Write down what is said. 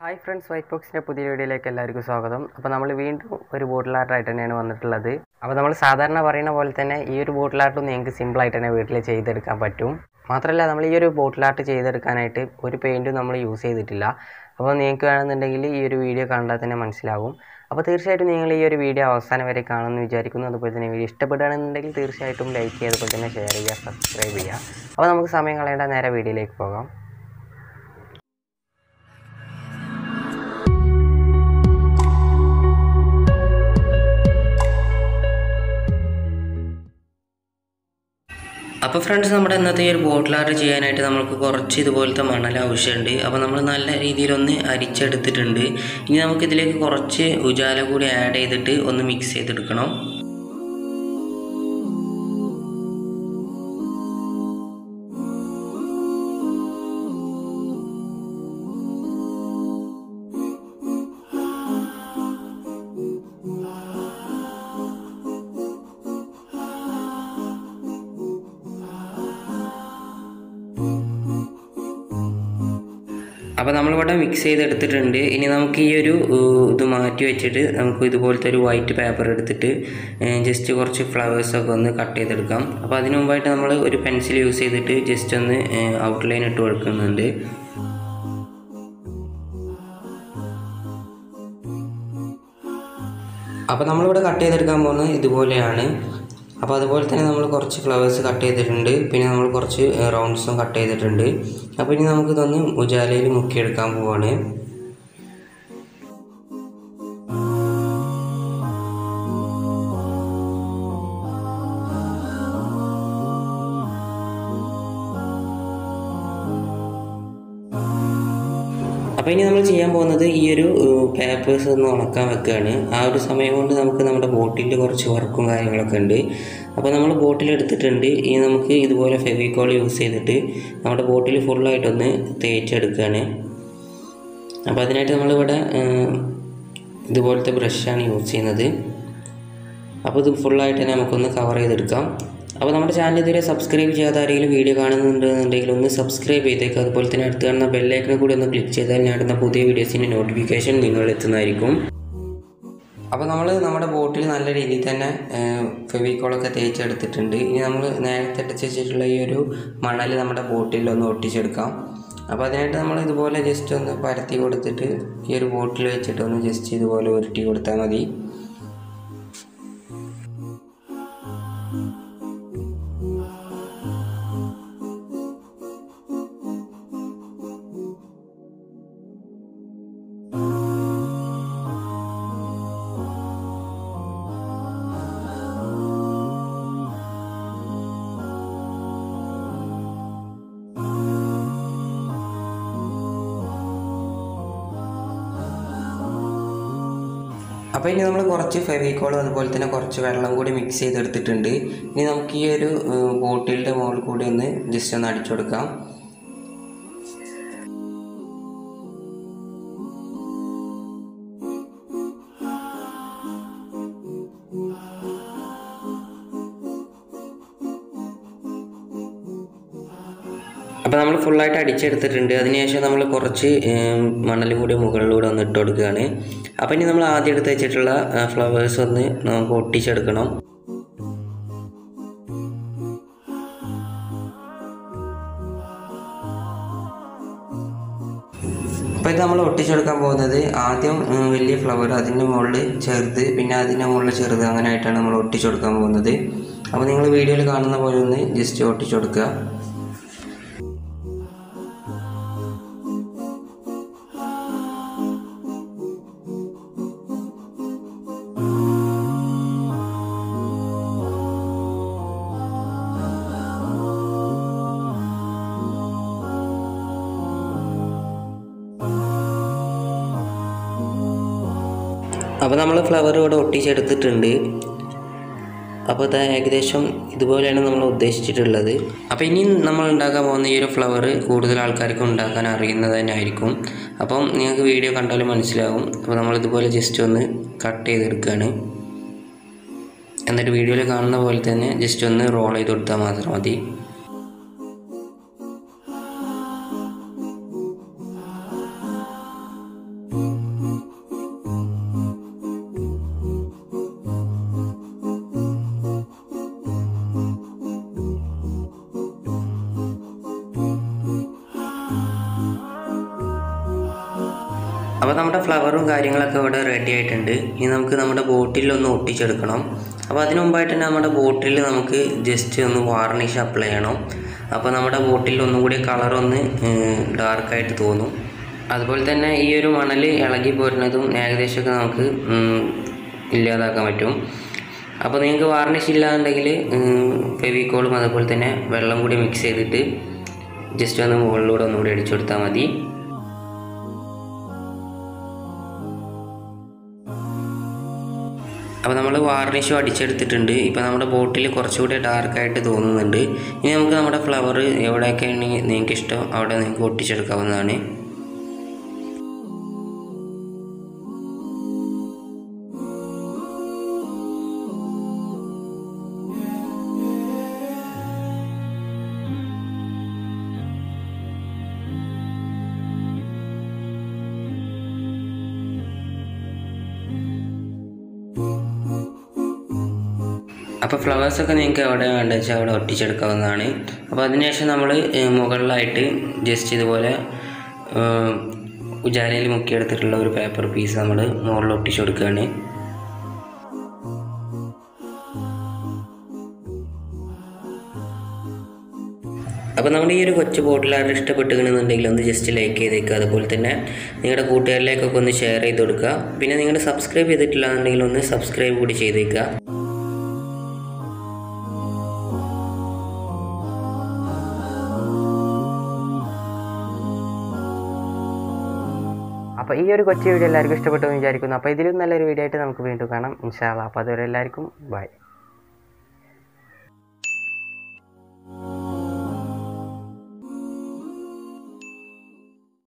hi friends white ബോക്സിൻ്റെ പുതിയ വീഡിയോയിലേക്ക് എല്ലാവർക്കും സ്വാഗതം അപ്പോൾ നമ്മൾ വീണ്ടും ഒരു ബോട്ടിൽ ആർട്ടായിട്ട് തന്നെയാണ് വന്നിട്ടുള്ളത് അപ്പോൾ നമ്മൾ സാധാരണ പറയുന്ന പോലെ തന്നെ ഈ ഒരു ബോട്ടിൽ ആർട്ടും നിങ്ങൾക്ക് സിമ്പിളായിട്ട് തന്നെ വീട്ടിൽ ചെയ്തെടുക്കാൻ പറ്റും മാത്രമല്ല നമ്മൾ ഈ ഒരു ബോട്ടിൽ ആർട്ട് ചെയ്തെടുക്കാനായിട്ട് ഒരു പെയിൻറ്റും നമ്മൾ യൂസ് ചെയ്തിട്ടില്ല അപ്പോൾ നിങ്ങൾക്ക് വേണമെന്നുണ്ടെങ്കിൽ ഈ ഒരു വീഡിയോ കണ്ടാൽ തന്നെ മനസ്സിലാകും അപ്പോൾ തീർച്ചയായിട്ടും നിങ്ങൾ ഈ ഒരു വീഡിയോ അവസാനം വരെ കാണുമെന്ന് വിചാരിക്കുന്നു അതുപോലെ തന്നെ വീഡിയോ ഇഷ്ടപ്പെടുകയാണെന്നുണ്ടെങ്കിൽ തീർച്ചയായിട്ടും ലൈക്ക് ചെയ്യുക അതുപോലെ തന്നെ ഷെയർ ചെയ്യുക സബ്സ്ക്രൈബ് ചെയ്യുക അപ്പോൾ നമുക്ക് സമയം കളയേണ്ട നേരെ വീഡിയോയിലേക്ക് പോകാം അപ്പോൾ ഫ്രണ്ട്സ് നമ്മുടെ ഇന്നത്തെ ഈ ഒരു ബോട്ടിൽ ആർട്ട് ചെയ്യാനായിട്ട് നമുക്ക് കുറച്ച് ഇതുപോലത്തെ മണൽ ആവശ്യമുണ്ട് അപ്പോൾ നമ്മൾ നല്ല രീതിയിലൊന്ന് അരിച്ചെടുത്തിട്ടുണ്ട് ഇനി നമുക്ക് ഇതിലേക്ക് കുറച്ച് ഉജാല കൂടി ആഡ് ചെയ്തിട്ട് ഒന്ന് മിക്സ് ചെയ്തെടുക്കണം അപ്പോൾ നമ്മളിവിടെ മിക്സ് ചെയ്തെടുത്തിട്ടുണ്ട് ഇനി നമുക്ക് ഈ ഒരു ഏഹ്, ഇത് മാറ്റി വെച്ചിട്ട് നമുക്ക് ഇതുപോലത്തെ ഒരു വൈറ്റ് പേപ്പർ എടുത്തിട്ട് ജസ്റ്റ് കുറച്ച് ഫ്ലവേഴ്സൊക്കെ ഒന്ന് കട്ട് ചെയ്തെടുക്കാം അപ്പോൾ അതിന് മുമ്പായിട്ട് നമ്മൾ ഒരു പെൻസിൽ യൂസ് ചെയ്തിട്ട് ജസ്റ്റ് ഒന്ന് ഔട്ട്ലൈൻ ഇട്ട് കൊടുക്കുന്നുണ്ട് അപ്പോൾ നമ്മളിവിടെ കട്ട് ചെയ്തെടുക്കാൻ പോകുന്നത് ഇതുപോലെയാണ് അപ്പോൾ അതുപോലെ തന്നെ നമ്മൾ കുറച്ച് ഫ്ലവേഴ്സ് കട്ട് ചെയ്തിട്ടുണ്ട് പിന്നെ നമ്മൾ കുറച്ച് റൗണ്ട്സും കട്ട് ചെയ്തിട്ടുണ്ട് അപ്പോൾ ഇനി നമുക്കിതൊന്ന് ഉജാലയിൽ മുക്കിയെടുക്കാൻ പോവാണ് അപ്പോൾ ഇനി നമ്മൾ ചെയ്യാൻ പോകുന്നത് ഈ ഒരു പേപ്പേഴ്സ് ഒന്ന് ഉണക്കാൻ വെക്കുകയാണ് ആ ഒരു സമയം കൊണ്ട് നമുക്ക് നമ്മുടെ ബോട്ടിൽ കുറച്ച് വർക്കും കാര്യങ്ങളൊക്കെ ഉണ്ട് അപ്പോൾ നമ്മൾ ബോട്ടിൽ എടുത്തിട്ടുണ്ട് ഇനി നമുക്ക് ഇതുപോലെ ഫെവിക്കോൾ യൂസ് ചെയ്തിട്ട് നമ്മുടെ ബോട്ടിൽ ഫുള്ളായിട്ടൊന്ന് തേച്ചെടുക്കുകയാണ് അപ്പോൾ അതിനായിട്ട് നമ്മളിവിടെ ഏഹ്, ഇതുപോലത്തെ ബ്രഷാണ് യൂസ് ചെയ്യുന്നത് അപ്പോൾ ഇത് ഫുള്ളായിട്ട് തന്നെ നമുക്കൊന്ന് കവർ ചെയ്തെടുക്കാം അപ്പോൾ നമ്മുടെ ചാനൽ ഇതുവരെ സബ്സ്ക്രൈബ് ചെയ്യാത്ത ആരെങ്കിലും വീഡിയോ കാണുന്നുണ്ടെന്നുണ്ടെങ്കിൽ ഒന്ന് സബ്സ്ക്രൈബ് ചെയ്തേക്കുക അതുപോലെ തന്നെ അടുത്ത് കാണുന്ന ബെല്ലൈക്കനെ കൂടി ഒന്ന് ക്ലിക്ക് ചെയ്താൽ ഞാൻ ഇടുന്ന പുതിയ വീഡിയോസിൻ്റെ നോട്ടിഫിക്കേഷൻ നിങ്ങളിൽ എത്തുന്നതായിരിക്കും അപ്പോൾ നമ്മൾ നമ്മുടെ ബോട്ടിൽ നല്ല രീതിയിൽ തന്നെ ഫെവിക്കോളൊക്കെ തേച്ചെടുത്തിട്ടുണ്ട് ഇനി നമ്മൾ നേരത്തെ അടിച്ച് വെച്ചിട്ടുള്ള ഈ ഒരു മണൽ നമ്മുടെ ബോട്ടിൽ ഒന്ന് ഒട്ടിച്ചെടുക്കാം അപ്പോൾ അതിനായിട്ട് നമ്മൾ ഇതുപോലെ ജസ്റ്റ് ഒന്ന് പരത്തി കൊടുത്തിട്ട് ഈ ഒരു ബോട്ടിൽ വെച്ചിട്ട് ഒന്ന് ജസ്റ്റ് ഇതുപോലെ ഉരുട്ടി കൊടുത്താൽ മതി അപ്പോൾ ഇനി നമ്മൾ കുറച്ച് ഫെവിക്കോളും അതുപോലെ തന്നെ കുറച്ച് വെള്ളം കൂടി മിക്സ് ചെയ്തെടുത്തിട്ടുണ്ട് ഇനി നമുക്ക് ഈ ഒരു ബോട്ടിലിൻ്റെ മുകളിൽ കൂടി ഒന്ന് ജസ്റ്റ് ഒന്ന് അടിച്ചു കൊടുക്കാം അപ്പോൾ നമ്മൾ ഫുള്ളായിട്ട് അടിച്ചെടുത്തിട്ടുണ്ട് അതിനുശേഷം നമ്മൾ കുറച്ച് മണൽ കൂടി മുകളിലൂടെ ഒന്ന് ഇട്ട് കൊടുക്കുകയാണ് അപ്പോൾ ഇനി നമ്മൾ ആദ്യം എടുത്ത് വെച്ചിട്ടുള്ള ഫ്ലവേഴ്സ് ഒന്ന് നമുക്ക് ഒട്ടിച്ചെടുക്കണം അപ്പോൾ ഇത് നമ്മൾ ഒട്ടിച്ചെടുക്കാൻ പോകുന്നത് ആദ്യം ഉം, വലിയ ഫ്ലവർ അതിൻ്റെ മുകളിൽ ചെറുത് പിന്നെ അതിൻ്റെ മുകളിൽ ചെറുത് അങ്ങനെ ആയിട്ടാണ് നമ്മൾ ഒട്ടിച്ചെടുക്കാൻ പോകുന്നത് അപ്പോൾ നിങ്ങൾ വീഡിയോയിൽ കാണുന്ന പോലെ ഒന്ന് ജസ്റ്റ് ഒട്ടിച്ചെടുക്കുക അപ്പോൾ നമ്മൾ ഫ്ലവർ ഇവിടെ ഒട്ടിച്ചെടുത്തിട്ടുണ്ട് അപ്പോൾ ഇത് ഏകദേശം ഇതുപോലെയാണ് നമ്മൾ ഉദ്ദേശിച്ചിട്ടുള്ളത് അപ്പോൾ ഇനി നമ്മൾ ഉണ്ടാക്കാൻ പോകുന്ന ഈ ഒരു ഫ്ലവർ കൂടുതൽ ആൾക്കാർക്ക് ഉണ്ടാക്കാൻ അറിയുന്നത് തന്നെ ആയിരിക്കും അപ്പം നിങ്ങൾക്ക് വീഡിയോ കണ്ടാലും മനസ്സിലാവും അപ്പോൾ നമ്മൾ ഇതുപോലെ ജസ്റ്റ് ഒന്ന് കട്ട് ചെയ്തെടുക്കുകയാണ് എന്നിട്ട് വീഡിയോയിൽ കാണുന്ന പോലെ തന്നെ ജസ്റ്റ് ഒന്ന് റോൾ ചെയ്ത് കൊടുത്താൽ മാത്രം മതി അപ്പോൾ നമ്മുടെ ഫ്ലവറും കാര്യങ്ങളൊക്കെ ഇവിടെ റെഡി ആയിട്ടുണ്ട് ഇനി നമുക്ക് നമ്മുടെ ബോട്ടിൽ ഒന്ന് ഒട്ടിച്ചെടുക്കണം അപ്പോൾ അതിന് മുമ്പായിട്ട് തന്നെ നമ്മുടെ ബോട്ടിൽ നമുക്ക് ജസ്റ്റ് ഒന്ന് വാർണിഷ് അപ്ലൈ ചെയ്യണം അപ്പോൾ നമ്മുടെ ബോട്ടിൽ ഒന്നും കൂടി കളറൊന്ന് ഡാർക്കായിട്ട് തോന്നും അതുപോലെ തന്നെ ഈ ഒരു മണൽ ഇളകി പോരുന്നതും ഏകദേശമൊക്കെ നമുക്ക് ഉം, ഇല്ലാതാക്കാൻ പറ്റും അപ്പോൾ നിങ്ങൾക്ക് വാർണിഷ് ഇല്ലാന്നുണ്ടെങ്കിൽ ഫെവിക്കോളും അതുപോലെ തന്നെ വെള്ളം കൂടി മിക്സ് ചെയ്തിട്ട് ജസ്റ്റ് ഒന്ന് മുകളിലൂടെ ഒന്നുകൂടി അടിച്ചു കൊടുത്താൽ മതി അപ്പോൾ നമ്മൾ വാർണിഷും അടിച്ചെടുത്തിട്ടുണ്ട് ഇപ്പോൾ നമ്മുടെ ബോട്ടിൽ കുറച്ചുകൂടി ഡാർക്കായിട്ട് തോന്നുന്നുണ്ട് ഇനി നമുക്ക് നമ്മുടെ ഫ്ലവർ എവിടെയൊക്കെയാണ് നിങ്ങൾക്ക് ഇഷ്ടം അവിടെ നിങ്ങൾക്ക് ഒട്ടിച്ചെടുക്കാവുന്നതാണ് അപ്പോൾ ഫ്ലവേഴ്സൊക്കെ നിങ്ങൾക്ക് എവിടെ വേണ്ടത് വെച്ചാൽ അവിടെ ഒട്ടിച്ചെടുക്കാവുന്നതാണ് അപ്പോൾ അതിനുശേഷം നമ്മൾ മുകളിലായിട്ട് ജസ്റ്റ് ഇതുപോലെ ഏഹ്, ഉജാലയിൽ മുക്കിയെടുത്തിട്ടുള്ള ഒരു പേപ്പർ പീസ് നമ്മൾ മുകളിൽ ഒട്ടിച്ചു കൊടുക്കുകയാണ് അപ്പോൾ നമ്മുടെ ഈ ഒരു കൊച്ചു ബോട്ടിലാണ് ഇഷ്ടപ്പെട്ടുകണെന്നുണ്ടെങ്കിൽ ഒന്ന് ജസ്റ്റ് ലൈക്ക് ചെയ്തേക്കുക അതുപോലെ തന്നെ നിങ്ങളുടെ കൂട്ടുകാരിലേക്കൊക്കെ ഒന്ന് ഷെയർ ചെയ്ത് കൊടുക്കുക പിന്നെ നിങ്ങൾ സബ്സ്ക്രൈബ് ചെയ്തിട്ടില്ല എന്നുണ്ടെങ്കിൽ ഒന്ന് സബ്സ്ക്രൈബ് കൂടി ചെയ്തേക്കുക അപ്പോൾ ഈ ഒരു കൊച്ചു വീഡിയോ എല്ലാവർക്കും ഇഷ്ടപ്പെട്ടു എന്ന് വിചാരിക്കുന്നു അപ്പോൾ ഇതിലും നല്ലൊരു വീഡിയോ ആയിട്ട് നമുക്ക് വീണ്ടും കാണാം ഇൻഷാല്ല അപ്പോൾ അതുവരെ എല്ലാവർക്കും ബൈ